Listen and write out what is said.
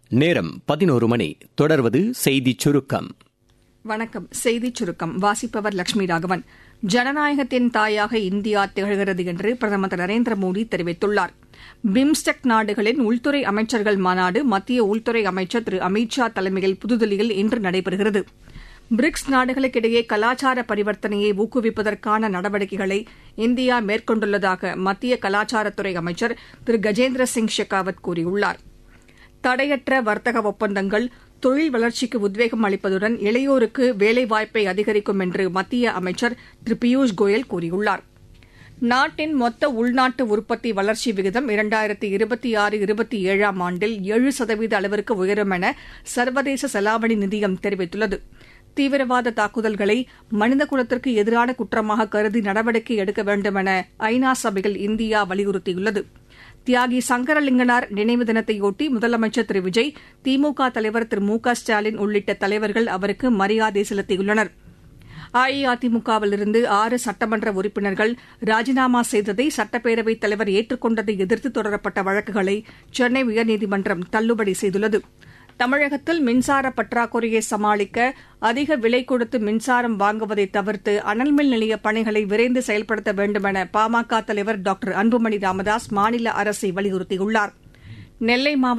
நேரம் பதினோரு மணி தொடர்வது செய்திச் சுருக்கம் வணக்கம் செய்திச் சுருக்கம் வாசிப்பவர் லட்சுமி ராகவன் ஜனநாயகத்தின் தாயாக இந்தியா திகழ்கிறது என்று பிரதமர் திரு நரேந்திர மோடி தெரிவித்துள்ளார் பிம்ஸ்டெக் நாடுகளின் உள்துறை அமைச்சர்கள் மாநாடு மத்திய உள்துறை அமைச்சர் திரு அமித் ஷா தலைமையில் புதுதில்லியில் இன்று நடைபெறுகிறது பிரிக்ஸ் நாடுகளுக்கிடையே கலாச்சார பரிவர்த்தனையை ஊக்குவிப்பதற்கான நடவடிக்கைகளை இந்தியா மேற்கொண்டுள்ளதாக மத்திய கலாச்சாரத்துறை அமைச்சர் திரு கஜேந்திர சிங் ஷெகாவத் கூறியுள்ளார் தடையற்ற வர்த்தக ஒப்பந்தங்கள் தொழில் வளர்ச்சிக்கு உத்வேகம் அளிப்பதுடன் இளையோருக்கு வேலைவாய்ப்பை அதிகரிக்கும் என்று மத்திய அமைச்சர் திரு பியூஷ் கோயல் கூறியுள்ளார் நாட்டின் மொத்த உள்நாட்டு உற்பத்தி வளர்ச்சி விகிதம் இரண்டாயிரத்தி இருபத்தி ஆறு இருபத்தி ஏழாம் ஆண்டில் ஏழு சதவீத அளவிற்கு உயரும் என சர்வதேச செலாவணி நிதியம் தெரிவித்துள்ளது தீவிரவாத தாக்குதல்களை மனித குலத்திற்கு எதிரான குற்றமாக கருதி நடவடிக்கை எடுக்க வேண்டும் என ஐநா சபையில் இந்தியா வலியுறுத்தியுள்ளது தியாகி சங்கரலிங்கனார் நினைவு தினத்தையொட்டி முதலமைச்சர் திரு விஜய் திமுக தலைவர் திரு மு க ஸ்டாலின் உள்ளிட்ட தலைவர்கள் அவருக்கு மரியாதை செலுத்தியுள்ளனர் அஇஅதிமுகவிலிருந்து ஆறு சட்டமன்ற உறுப்பினர்கள் ராஜினாமா செய்ததை சட்டப்பேரவைத் தலைவர் ஏற்றுக்கொண்டதை எதிர்த்து தொடரப்பட்ட வழக்குகளை சென்னை உயர்நீதிமன்றம் தள்ளுபடி செய்துள்ளது தமிழகத்தில் மின்சார பற்றாக்குறையை சமாளிக்க அதிக விலை கொடுத்து மின்சாரம் வாங்குவதை தவிர்த்து அனல்மின் நிலைய பணிகளை விரைந்து செயல்படுத்த வேண்டும் என பாமக தலைவர் டாக்டர் அன்புமணி ராமதாஸ் மாநில அரசை வலியுறுத்தியுள்ளார் நெல்லை மாவட்டம்